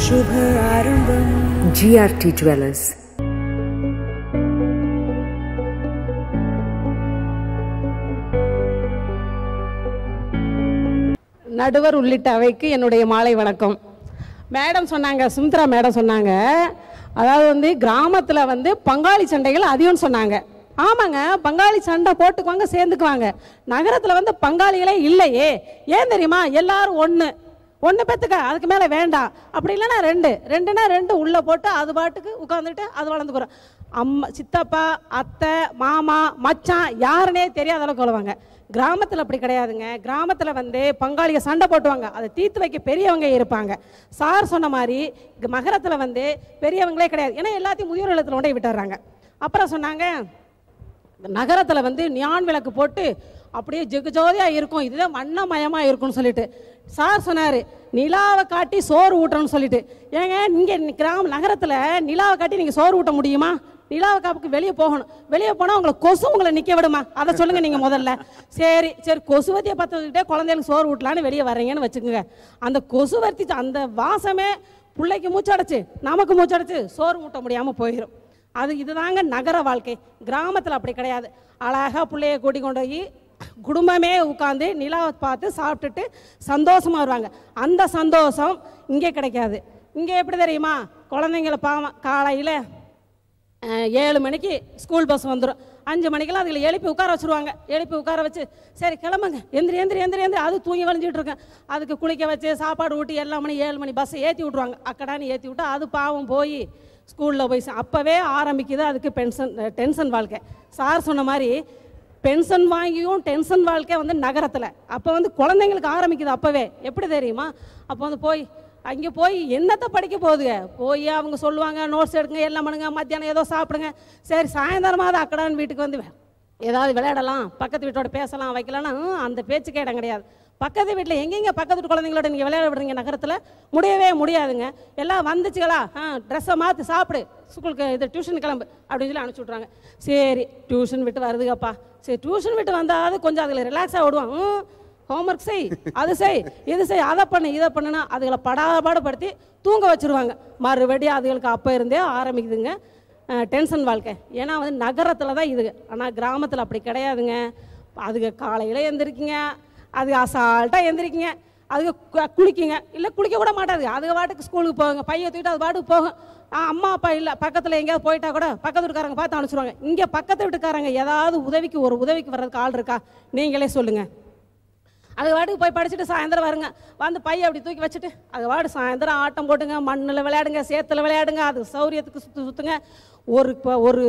शुभ आरम्भम् GRT Dwellers. நடுவர் உள்ளிட்ட அவைக்கு என்னுடைய மாலை வணக்கம் மேடம் சொன்னாங்க சுமித்ரா மேடம் சொன்னாங்க அதாவது வந்து கிராமத்தில் வந்து பங்காளி சண்டைகள் அதிகம்னு சொன்னாங்க ஆமாங்க பங்காளி சண்டை போட்டுக்குவாங்க சேர்ந்துக்குவாங்க நகரத்தில் வந்து பங்காளிகளே இல்லையே ஏன் தெரியுமா எல்லாரும் ஒன்று ஒன்று பெற்றுக்க அதுக்கு மேலே வேண்டாம் அப்படி இல்லைன்னா ரெண்டு ரெண்டுனா ரெண்டு உள்ளே போட்டு அது பாட்டுக்கு உட்காந்துட்டு அது வளர்ந்துக்கிறோம் அம்மா சித்தப்பா அத்தை மாமா மச்சான் யாருன்னே தெரியாத அளவுக்கு கொள்வாங்க கிராமத்தில் அப்படி கிடையாதுங்க கிராமத்தில் வந்து பங்காளிக சண்டை போட்டுவாங்க அதை தீர்த்து வைக்க பெரியவங்க இருப்பாங்க சார் சொன்ன மாதிரி மகரத்தில் வந்து பெரியவங்களே கிடையாது ஏன்னா எல்லாத்தையும் முதியோர் இல்லத்தில் கொண்டே விட்டுறாங்க அப்புறம் சொன்னாங்க நகரத்தில் வந்து நியான் விளக்கு போட்டு அப்படியே ஜெகுஜோதியாக இருக்கும் இதுதான் வண்ணமயமாக இருக்கும்னு சொல்லிட்டு சார் சொன்னார் நிலாவை காட்டி சோறு ஊட்டுறோன்னு சொல்லிட்டு ஏங்க இங்கே கிராம நகரத்தில் நிலாவை காட்டி நீங்கள் சோறு ஊட்ட முடியுமா நிலாவை காப்புக்கு வெளியே போகணும் வெளியே போனால் உங்களை கொசு உங்களை நிற்க விடுமா அதை சொல்லுங்கள் நீங்கள் முதல்ல சரி சரி கொசுவத்தியை பற்றுக்கிட்டே குழந்தைகளுக்கு சோறு ஊட்டலான்னு வெளியே வர்றீங்கன்னு வச்சுக்கோங்க அந்த கொசுவர்த்தி அந்த வாசமே பிள்ளைக்கு மூச்சடைச்சு நமக்கு மூச்சடைச்சு சோறு ஊட்ட முடியாமல் போயிடும் அது இதுதாங்க நகர வாழ்க்கை கிராமத்தில் அப்படி கிடையாது அழகாக பிள்ளைய கூட்டி கொண்டு போய் குடும்பமே உட்காந்து நிலாவை பார்த்து சாப்பிட்டுட்டு சந்தோஷமா வருவாங்க அந்த சந்தோஷம் இங்கே கிடைக்காது இங்கே எப்படி தெரியுமா குழந்தைங்கள பாவம் காலையில் ஏழு மணிக்கு ஸ்கூல் பஸ் வந்துடும் அஞ்சு மணிக்கெல்லாம் அதுகளை எழுப்பி உட்கார வச்சுருவாங்க எழுப்பி உட்கார வச்சு சரி கிளம்புங்க எந்திரி எந்திரி எந்திரி எந்திரி அது தூங்கி வளைஞ்சிட்டு இருக்கேன் அதுக்கு குளிக்க வச்சு சாப்பாடு ஊட்டி எல்லா மணி ஏழு மணி பஸ்ஸை ஏற்றி விட்ருவாங்க அக்கடான்னு ஏற்றி விட்டு அது பாவம் போய் ஸ்கூலில் போய் சே- அப்போவே ஆரம்பிக்குது அதுக்கு பென்ஷன் டென்ஷன் வாழ்க்கை சார் சொன்ன மாதிரி பென்ஷன் வாங்கியும் டென்ஷன் வாழ்க்கை வந்து நகரத்தில் அப்போ வந்து குழந்தைங்களுக்கு ஆரம்பிக்குது அப்போவே எப்படி தெரியுமா அப்போ வந்து போய் அங்கே போய் என்னத்தை படிக்க போகுதுங்க போய் அவங்க சொல்லுவாங்க நோட்ஸ் எடுங்க எல்லாம் பண்ணுங்க மத்தியானம் ஏதோ சாப்பிடுங்க சரி சாயந்தரமாவது அக்கடான்னு வீட்டுக்கு வந்து வே- ஏதாவது விளையாடலாம் பக்கத்து வீட்டோட பேசலாம் வைக்கலாம்னா ஹம், அந்த பேச்சுக்கே இடம் கிடையாது பக்கத்து வீட்டில் எங்கெங்க பக்கத்து வீட்டு குழந்தைங்களோட நீங்கள் விளையாட விடுறீங்க நகரத்தில் முடியவே முடியாதுங்க எல்லாம் வந்துச்சுங்களா ஆ ட்ரெஸ்ஸை மாற்றி சாப்பிடு ஸ்கூலுக்கு இது டியூஷன் கிளம்பு அப்படின்னு சொல்லி அனுப்பிச்சி விட்றாங்க சரி டியூஷன் விட்டு வருதுங்கப்பா சரி டியூஷன் விட்டு வந்தாவது கொஞ்சம் அதில் ரிலாக்ஸாக விடுவாங்க ஹோம்ஒர்க் செய் அது செய் இது செய் அதை பண்ணு இதை பண்ணுனா அதுகளை படாபாடுபடுத்தி தூங்க வச்சிருவாங்க மறுபடியும் அதுகளுக்கு அப்போ இருந்தே ஆரம்பிக்குதுங்க டென்ஷன் வாழ்க்கை ஏன்னா வந்து நகரத்தில் தான் இது ஆனால் கிராமத்தில் அப்படி கிடையாதுங்க அதுக்கு காலையில் எந்திரிக்குங்க அது அசால்ட்டாக எந்திரிக்குங்க அதுக்கு கு- குளிக்குங்க இல்லை குளிக்க கூட மாட்டாது அதுக்கு பாட்டுக்கு ஸ்கூலுக்கு போகுங்க பையை தூக்கிட்டு அது பாட்டுக்கு போகும் ஆ, அம்மா அப்பா இல்லை பக்கத்தில் எங்கேயாவது போயிட்டா கூட பக்கத்து வீட்டுக்காரங்க பார்த்து அனுப்பிச்சிருவாங்க இங்கே பக்கத்து வீட்டுக்காரங்க ஏதாவது உதவிக்கு ஒரு உதவிக்கு வர்றதுக்கு ஆள் இருக்கா நீங்களே சொல்லுங்கள் அது வாட்டுக்கு போய் படிச்சுட்டு சாயந்தரம் வருங்க வந்து பைய அப்படி தூக்கி வச்சுட்டு அது வாடு சாயந்தரம் ஆட்டம் போட்டுங்க மண்ணில் விளையாடுங்க சேத்துல விளையாடுங்க அது சௌரியத்துக்கு சுற்று சுற்றுங்க ஒரு இப்போ ஒரு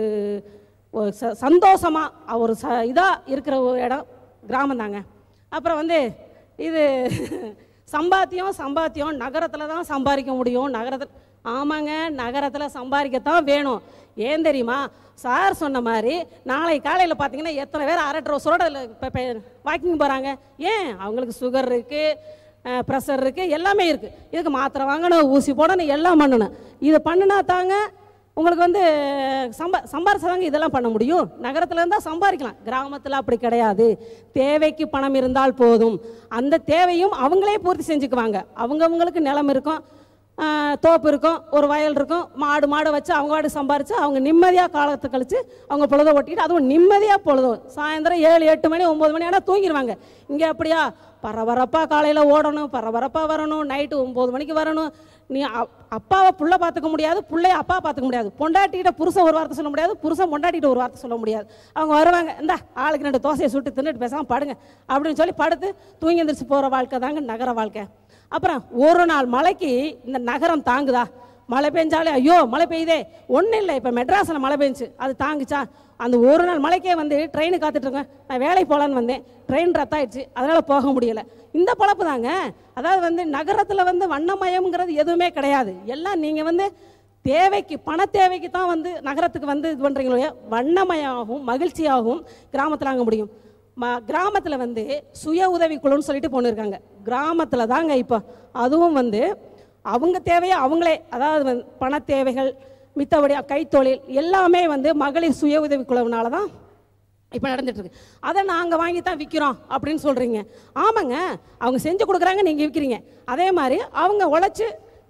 ஒரு ச சந்தோஷமாக ஒரு ச இதாக இருக்கிற ஒரு இடம் கிராமம் தாங்க அப்புறம் வந்து இது சம்பாத்தியம் சம்பாத்தியம் நகரத்தில் தான் சம்பாதிக்க முடியும் நகரத்தில் ஆமாங்க நகரத்தில் சம்பாதிக்கத்தான் வேணும் ஏன் தெரியுமா சார் சொன்ன மாதிரி நாளை காலையில் பார்த்தீங்கன்னா எத்தனை பேர் அரட்டை ரோஸோட வாக்கிங் போகிறாங்க ஏன் அவங்களுக்கு சுகர் இருக்குது ப்ரெஷர் இருக்குது எல்லாமே இருக்குது இதுக்கு மாத்திரை வாங்கணும் ஊசி போடணும் எல்லாம் பண்ணணும் இது பண்ணுனா தாங்க உங்களுக்கு வந்து சம்பா சம்பாரிச்சாதாங்க இதெல்லாம் பண்ண முடியும் நகரத்தில் இருந்தால் சம்பாதிக்கலாம் கிராமத்தில் அப்படி கிடையாது தேவைக்கு பணம் இருந்தால் போதும் அந்த தேவையும் அவங்களே பூர்த்தி செஞ்சுக்குவாங்க அவங்கவங்களுக்கு நிலம் இருக்கும் ஆஹ், தோப்பு இருக்கும் ஒரு வயல் இருக்கும் மாடு மாடு வச்சு அவங்க வாடு சம்பாரித்து அவங்க நிம்மதியாக காலத்தை கழித்து அவங்க பொழுத ஓட்டிட்டு அதுவும் நிம்மதியாக பொழுதும் சாயந்தரம் ஏழு எட்டு மணி ஒம்பது மணி ஆனால் தூங்கிடுவாங்க இங்கே அப்படியா பரபரப்பாக காலையில் ஓடணும் பரபரப்பாக வரணும் நைட்டு ஒம்பது மணிக்கு வரணும் நீ அப்- அப்பாவை புள்ள பார்த்துக்க முடியாது புள்ளைய அப்பா பார்த்துக்க முடியாது பொண்டாட்டிகிட்ட புருஷன் ஒரு வார்த்தை சொல்ல முடியாது புருஷன் பொண்டாட்டிகிட்ட ஒரு வார்த்தை சொல்ல முடியாது அவங்க வருவாங்க இந்தா ஆளுக்கு ரெண்டு தோசையை சுட்டு தின்னுட்டு பேசாமல் படுங்க அப்படின்னு சொல்லி படுத்து தூங்கி எந்திரிச்சு போகிற வாழ்க்கை தாங்க நகர வாழ்க்கை அப்புறம் ஒரு நாள் மழைக்கு இந்த நகரம் தாங்குதா மழை பெஞ்சாலே ஐயோ மழை பெய்யுதே ஒன்றும் இல்லை இப்போ மெட்ராஸில் மழை பெஞ்சு அது தாங்குச்சா அந்த ஒரு நாள் மழைக்கே வந்து ட்ரெயின் காத்துட்ருக்கேன் நான் வேலைக்கு போகலான்னு வந்தேன் ட்ரெயின் ரத்தாயிடுச்சு அதனால் போக முடியலை இந்த பொழப்பு தாங்க அதாவது வந்து நகரத்தில் வந்து வண்ணமயம்ங்கிறது எதுவுமே கிடையாது எல்லாம் நீங்கள் வந்து தேவைக்கு பண தேவைக்கு தான் வந்து நகரத்துக்கு வந்து இது பண்ணுறீங்களோ வண்ணமயமாகவும் மகிழ்ச்சியாகவும் கிராமத்தில் வாங்க முடியும் ம கிராமத்தில் வந்து சுய உதவி குழுன்னு சொல்லிட்டு பொண்ணு இருக்காங்க கிராமத்தில் தாங்க இப்போ அதுவும் வந்து அவங்க தேவையை அவங்களே அதாவது வந்து பண தேவைகள் மித்தபடி கைத்தொழில் எல்லாமே வந்து மகளிர் சுய உதவி குழுவினால தான் இப்போ நடந்துட்டு இருக்கு அதை நாங்கள் வாங்கி தான் விற்கிறோம் அப்படின்னு சொல்கிறீங்க ஆமாங்க அவங்க செஞ்சு கொடுக்குறாங்க நீங்கள் விற்கிறீங்க அதே மாதிரி அவங்க உழைச்சி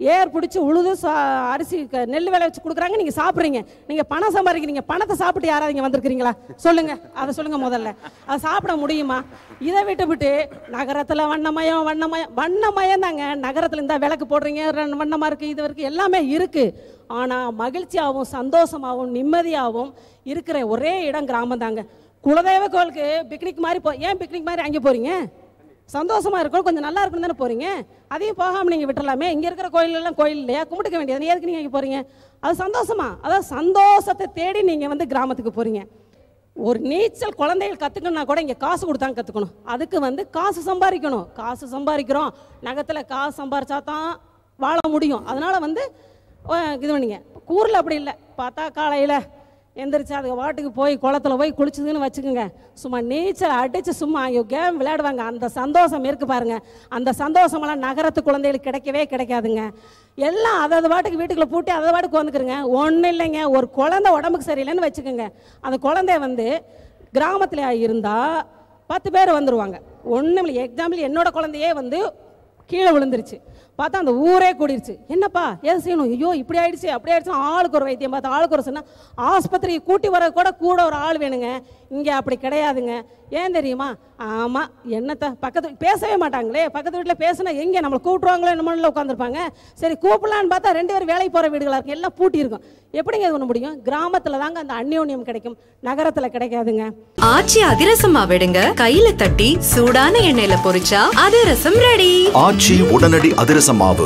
ஏர் பிடிச்சி உழுது சா அரிசி க- நெல் விளை வச்சு கொடுக்குறாங்க நீங்கள் சாப்பிட்றீங்க நீங்கள் பணம் சம்பாதிக்கிறீங்க பணத்தை சாப்பிட்டு யாராவது இங்கே வந்திருக்கிறீங்களா சொல்லுங்க அதை சொல்லுங்க முதல்ல அதை சாப்பிட முடியுமா இதை விட்டு விட்டு நகரத்தில் வண்ணமயம் வண்ணமயம் வண்ணமயம் தாங்க நகரத்தில் இந்த விளக்கு போடுறீங்க ரெண்டு வண்ணமாக இருக்குது இது இருக்குது எல்லாமே இருக்குது ஆனால் மகிழ்ச்சியாகவும் சந்தோஷமாகவும் நிம்மதியாகவும் இருக்கிற ஒரே இடம் கிராமம் தாங்க குலதெய்வ கோயிலுக்கு பிக்னிக் மாதிரி போ ஏன் பிக்னிக் மாதிரி அங்கே போகிறீங்க சந்தோஷமா இருக்கணும் கொஞ்சம் நல்லா இருக்கணும் தானே போறீங்க அதையும் போகாம நீங்க விட்டுறலாமே இங்க இருக்கிற கோயில் எல்லாம் கோயில் இல்லையா கும்பிட்டுக்க வேண்டியது எதுக்கு நீங்க இங்க போறீங்க அது சந்தோஷமா அதாவது சந்தோஷத்தை தேடி நீங்க வந்து கிராமத்துக்கு போறீங்க ஒரு நீச்சல் குழந்தைகள் கற்றுக்கணும்னா கூட இங்கே காசு கொடுத்தாங்க கற்றுக்கணும் அதுக்கு வந்து காசு சம்பாதிக்கணும் காசு சம்பாதிக்கிறோம் நகத்தில் காசு சம்பாரிச்சா தான் வாழ முடியும் அதனால வந்து அஹ், இது பண்ணிங்க கூரில் அப்படி இல்லை பார்த்தா காலையில் எந்திரிச்சு அதுக்கு வாட்டுக்கு போய் குளத்துல போய் குளிச்சுதுன்னு வச்சுக்கோங்க சும்மா நீச்சல் அடிச்சு சும்மா அங்கே கேம் விளையாடுவாங்க அந்த சந்தோஷம் இருக்கு பாருங்க அந்த சந்தோஷமெல்லாம் நகரத்து குழந்தைகளுக்கு கிடைக்கவே கிடைக்காதுங்க எல்லாம் அதாவது பாட்டுக்கு வீட்டுக்குள்ள பூட்டி அதை பாட்டுக்கு வந்துக்கிறங்க ஒன்றும் இல்லைங்க ஒரு குழந்தை உடம்புக்கு சரியில்லைன்னு வச்சுக்கோங்க அந்த குழந்தைய வந்து கிராமத்தில் இருந்தால் பத்து பேர் வந்துருவாங்க ஒன்றும் இல்லை எக்ஸாம்பிள் என்னோட குழந்தையே வந்து கீழே விழுந்துருச்சு பார்த்தா அந்த ஊரே கூடிருச்சு என்னப்பா எது செய்யணும் ஐயோ இப்படி ஆயிடுச்சு அப்படி ஆயிடுச்சு ஆளுக்கு ஒரு வைத்தியம் பார்த்து ஆளுக்கு ஒரு சொன்னா ஆஸ்பத்திரிக்கு கூட்டி வர கூட கூட ஒரு ஆள் வேணுங்க இங்கே அப்படி கிடையாதுங்க ஏன் தெரியுமா ஆமாம் என்னத்த பக்கத்து பேசவே மாட்டாங்களே பக்கத்து வீட்டில் பேசினா எங்கே நம்மளை கூப்பிடுவாங்களோ என்னமோல உட்காந்துருப்பாங்க சரி கூப்பிடலான்னு பார்த்தா ரெண்டு பேரும் வேலைக்கு போகிற வீடுகளாக இருக்கும் எல்லாம் பூட்டி இருக்கும் எப்படிங்க இது பண்ண முடியும் கிராமத்தில் தாங்க அந்த அந்யோன்யம் கிடைக்கும் நகரத்தில் கிடைக்காதுங்க ஆச்சி அதிரசமா விடுங்க கையில தட்டி சூடான எண்ணெயில பொரிச்சா அதிரசம் ரெடி ஆச்சி உடனடி அதிரச மாவு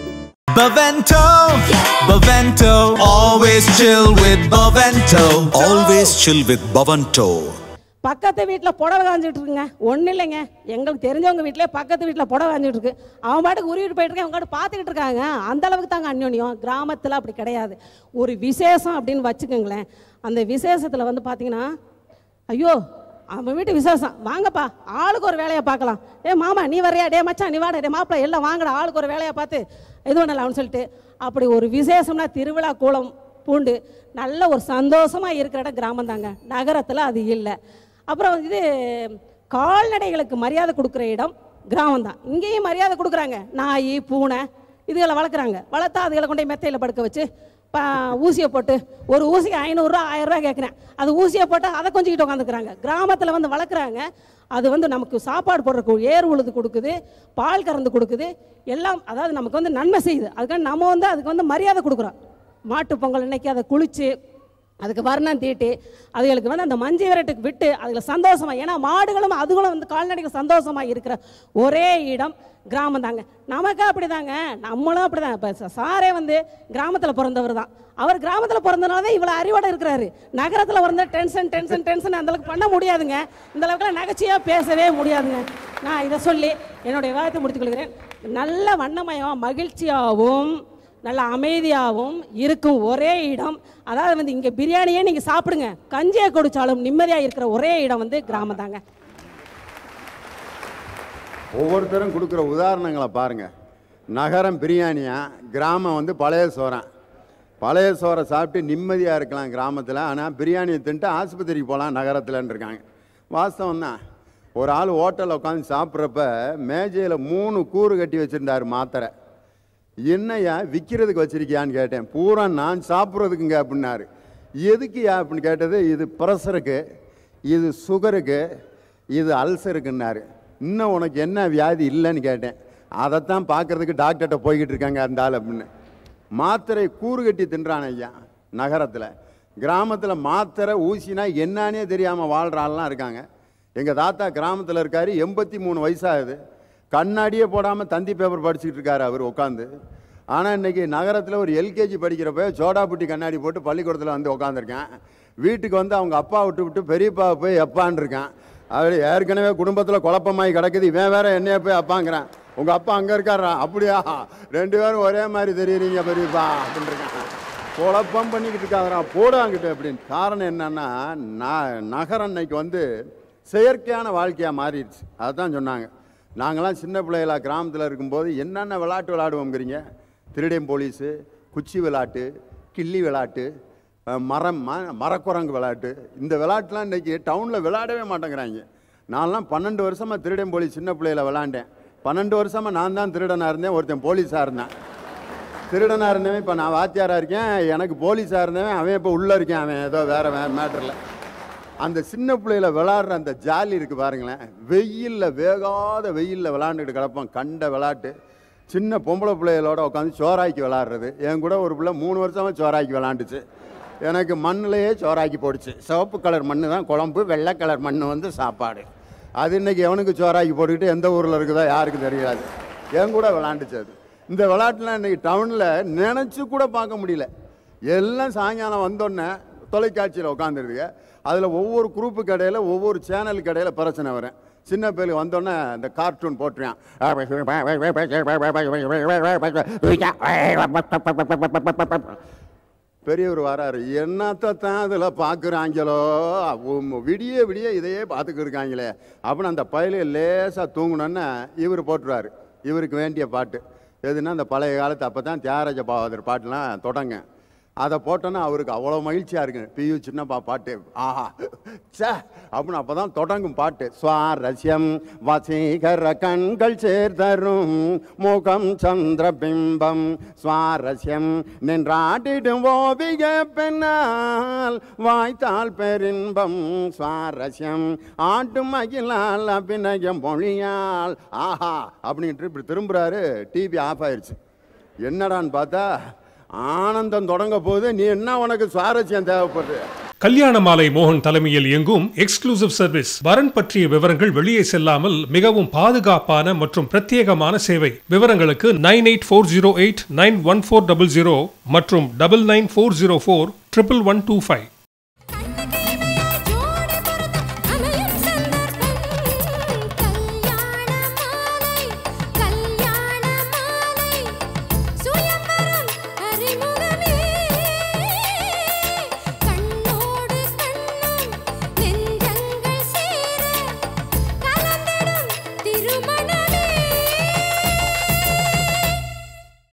Bavento, Bavento, always chill with Bavento. Always chill with Bavento பக்கத்து வீட்டில் புடவை காஞ்சிட்டு இருக்குங்க ஒன்றும் இல்லைங்க எங்களுக்கு தெரிஞ்சவங்க வீட்டிலே பக்கத்து வீட்டில் புடவை காஞ்சிட்டு இருக்கு அவன் பாட்டுக்கு உருவிட்டு போயிட்டு இருக்கேன் அவங்க பாட்டு பார்த்துக்கிட்டு இருக்காங்க அந்த அளவுக்கு தாங்க அந்யோன்யம் கிராமத்தில் அப்படி கிடையாது ஒரு விசேஷம் அப்படின்னு வச்சுக்கோங்களேன் அந்த விசேஷத்தில் வந்து பார்த்தீங்கன்னா ஐயோ அவன் வீட்டு விசேஷம் வாங்கப்பா ஆளுக்கு ஒரு வேலையை பார்க்கலாம் ஏ மாமா நீ வரையா டே மச்சான் நீ வாடா டே மாப்பிள்ள எல்லாம் வாங்கடா ஆளுக்கு ஒரு வேலையை பார்த்து இது பண்ணலாம்னு சொல்லிட்டு அப்படி ஒரு விசேஷம்னா திருவிழா கூலம் பூண்டு நல்ல ஒரு சந்தோஷமாக இருக்கிற இடம் கிராமம் தாங்க நகரத்தில் அது இல்லை அப்புறம் இது கால்நடைகளுக்கு மரியாதை கொடுக்குற இடம் கிராமம் தான் இங்கேயும் மரியாதை கொடுக்குறாங்க நாய் பூனை இதுகளை வளர்க்குறாங்க வளர்த்தா அதுகளை கொண்டு போய் மெத்தையில் படுக்க வச்சு ப- ஊசியை போட்டு ஒரு ஊசிக்கு ஐநூறுரூவா ஆயிரரூவா கேட்குறேன் அது ஊசியை போட்டால் அதை கொஞ்சிக்கிட்டு உட்காந்துக்கிறாங்க கிராமத்தில் வந்து வளர்க்குறாங்க அது வந்து நமக்கு சாப்பாடு போடுறதுக்கு ஏர் உழுது கொடுக்குது பால் கறந்து கொடுக்குது எல்லாம் அதாவது நமக்கு வந்து நன்மை செய்யுது அதுக்காக நம்ம வந்து அதுக்கு வந்து மரியாதை கொடுக்குறோம் மாட்டு பொங்கல் இன்னைக்கு அதை குளித்து அதுக்கு வர்ணம் தீட்டி அதுகளுக்கு வந்து அந்த மஞ்சள் விரட்டுக்கு விட்டு அதில் சந்தோஷமா ஏன்னா மாடுகளும் அதுகளும் வந்து கால்நடைகள் சந்தோஷமா இருக்கிற ஒரே இடம் கிராமம் தாங்க நமக்கு அப்படிதாங்க நம்மளும் அப்படிதான் இப்போ சாரே வந்து கிராமத்தில் பிறந்தவர் தான் அவர் கிராமத்தில் பிறந்தனால தான் இவ்வளோ அறிவோட இருக்கிறாரு நகரத்தில் பிறந்த டென்ஷன் டென்ஷன் டென்ஷன் அந்த அளவுக்கு பண்ண முடியாதுங்க இந்த அளவுக்குலாம் நகைச்சியாக பேசவே முடியாதுங்க நான் இதை சொல்லி என்னுடைய விவாதத்தை முடித்துக் கொள்கிறேன் நல்ல வண்ணமயம் மகிழ்ச்சியாகவும் நல்ல அமைதியாகவும் இருக்கும் ஒரே இடம் அதாவது வந்து இங்கே பிரியாணியே நீங்கள் சாப்பிடுங்க கஞ்சியை குடிச்சாலும் நிம்மதியாக இருக்கிற ஒரே இடம் வந்து கிராமம் தாங்க ஒவ்வொருத்தரும் கொடுக்குற உதாரணங்களை பாருங்க நகரம் பிரியாணியா கிராமம் வந்து பழைய சோறன் பழைய சோறை சாப்பிட்டு நிம்மதியாக இருக்கலாம் கிராமத்தில் ஆனால் பிரியாணியை தின்ட்டு ஆஸ்பத்திரிக்கு போகலாம் நகரத்தில்ன்னு இருக்காங்க வாஸ்தவம் தான் ஒரு ஆள் ஹோட்டலில் உட்காந்து சாப்பிட்றப்ப மேஜையில் மூணு கூறு கட்டி வச்சுருந்தாரு மாத்திரை என்னய்யா விற்கிறதுக்கு வச்சிருக்கியான்னு கேட்டேன் பூரா நான் சாப்பிட்றதுக்குங்க அப்படின்னாரு எதுக்குயா அப்படின்னு கேட்டது இது ப்ரெஷருக்கு இது சுகருக்கு இது அல்சருக்குன்னாரு இன்னும் உனக்கு என்ன வியாதி இல்லைன்னு கேட்டேன் அதைத்தான் பார்க்கறதுக்கு டாக்டர்கிட்ட போய்கிட்டு இருக்காங்க அந்த ஆள் அப்படின்னு மாத்திரை கூறு கட்டி தின்றான் ஐயா நகரத்தில் கிராமத்தில் மாத்திரை ஊசினா என்னன்னே தெரியாமல் வாழ்கிற ஆள்லாம் இருக்காங்க எங்கள் தாத்தா கிராமத்தில் இருக்காரு எண்பத்தி மூணு வயசாகுது கண்ணாடியே போடாமல் தந்தி பேப்பர் படிச்சுக்கிட்டு இருக்காரு அவர் உட்காந்து ஆனால் இன்னைக்கு நகரத்தில் ஒரு எல்கேஜி படிக்கிறப்ப சோடாபுட்டி கண்ணாடி போட்டு பள்ளிக்கூடத்தில் வந்து உட்காந்துருக்கேன் வீட்டுக்கு வந்து அவங்க அப்பா விட்டு விட்டு பெரியப்பா போய் அப்பான்னு இருக்கான் அவர் ஏற்கனவே குடும்பத்தில் குழப்பமாகி கிடக்குது இவன் வேற என்னைய போய் அப்பாங்கிறான் உங்கள் அப்பா அங்கே இருக்காரா அப்படியா ரெண்டு பேரும் ஒரே மாதிரி தெரியுறீங்க பெரியப்பா அப்படின்னு இருக்கான் குழப்பம் பண்ணிக்கிட்டு இருக்காதரா போடாங்கிட்டு அப்படின்னு காரணம் என்னன்னா ந- நகரம் இன்னைக்கு வந்து செயற்கையான வாழ்க்கையாக மாறிடுச்சு அதுதான் சொன்னாங்க நாங்களாம் சின்ன பிள்ளைகளா கிராமத்தில் இருக்கும்போது என்னென்ன விளையாட்டு விளையாடுவோங்கிறீங்க திருடன் போலீஸு குச்சி விளையாட்டு கிள்ளி விளையாட்டு அஹ், மரம் ம மரக்குரங்கு விளையாட்டு இந்த விளையாட்டுலாம் இன்றைக்கி டவுனில் விளையாடவே மாட்டேங்கிறாங்க நான்லாம் பன்னெண்டு வருஷமாக திருடன் போலீஸ் சின்ன பிள்ளையில விளாண்டேன் பன்னெண்டு வருஷமாக நான் தான் திருடனாக இருந்தேன் ஒருத்தன் போலீஸாக இருந்தேன் திருடனாக இருந்தவன் இப்போ நான் வாத்தியாராக இருக்கேன் எனக்கு போலீஸாக இருந்தவன் அவன் இப்போ உள்ளே இருக்கேன் அவன் ஏதோ வேறு வே மேட்டரில் அந்த சின்ன பிள்ளையில விளாடுற அந்த ஜாலி இருக்கு பாருங்களேன் வெயில்ல வேகாத வெயில்ல விளாண்டுட்டு கிடப்போம் கண்ட விளாட்டு சின்ன பொம்பளை பிள்ளைகளோட உட்காந்து சோறாக்கி விளாடுறது என் கூட ஒரு பிள்ளை மூணு வருஷமா சோறாக்கி விளாண்டுச்சு எனக்கு மண்ணிலேயே சோறாக்கி போடுச்சு சிவப்பு கலர் மண்ணு தான் குழம்பு வெள்ளை கலர் மண் வந்து சாப்பாடு அது இன்னைக்கு எவனுக்கு சோறாக்கி போட்டுக்கிட்டு எந்த ஊரில் இருக்குதோ யாருக்கு தெரியாது என் கூட விளாண்டுச்சு அது இந்த விளாட்டுலாம் இன்னைக்கு டவுனில் நினச்சி கூட பார்க்க முடியல எல்லாம் சாயங்காலம் வந்தோடனே தொலைக்காட்சியில் உட்காந்துருதுங்க அதில் ஒவ்வொரு குரூப்பு கடையில் ஒவ்வொரு சேனலுக்கு இடையில பிரச்சனை வரும் சின்ன பேருக்கு வந்தோடனே இந்த கார்ட்டூன் போட்டுருவான் பெரியவர் வராரு என்னத்த தான் அதில் பார்க்குறாங்களோ உம், விடிய விடிய இதையே பார்த்துக்கு இருக்காங்களே அப்படின்னு அந்த பயலையை லேசாக தூங்கணுன்னு இவர் போட்டுருவாரு இவருக்கு வேண்டிய பாட்டு எதுனா அந்த பழைய காலத்து அப்போ தான் தியாகராஜ பாவதர் பாட்டுலாம் தொடங்க அதை போட்டோன்னா அவருக்கு அவ்வளோ மகிழ்ச்சியாக இருக்கு பியு சின்னப்பா பாட்டு ஆஹா சே அப்படின்னு அப்போ தான் தொடங்கும் பாட்டு சுவாரஸ்யம் வசீகர கண்கள் சேர்தரும் முகம் சந்திர பிம்பம் சுவாரஸ்யம் நின்றாட்டிடும் ஓவிய பெண்ணால் வாய்த்தால் பெரின்பம் சுவாரஸ்யம் ஆட்டு மகிழால் அபிநயம் மொழியால் ஆஹா அப்படின்ட்டு இப்படி திரும்புறாரு டிவி ஆஃப் ஆயிருச்சு என்னடான்னு பார்த்தா ஆனந்தம் தொடங்க போது நீ என்ன உனக்கு சுவாரஸ்யம் தேவைப்படுது கல்யாண மாலை மோகன் தலைமையில் இயங்கும் எக்ஸ்க்ளூசிவ் சர்வீஸ் வரன் பற்றிய விவரங்கள் வெளியே செல்லாமல் மிகவும் பாதுகாப்பான மற்றும் பிரத்யேகமான சேவை விவரங்களுக்கு nine eight four zero eight nine one four double zero மற்றும் double nine four zero four triple one two five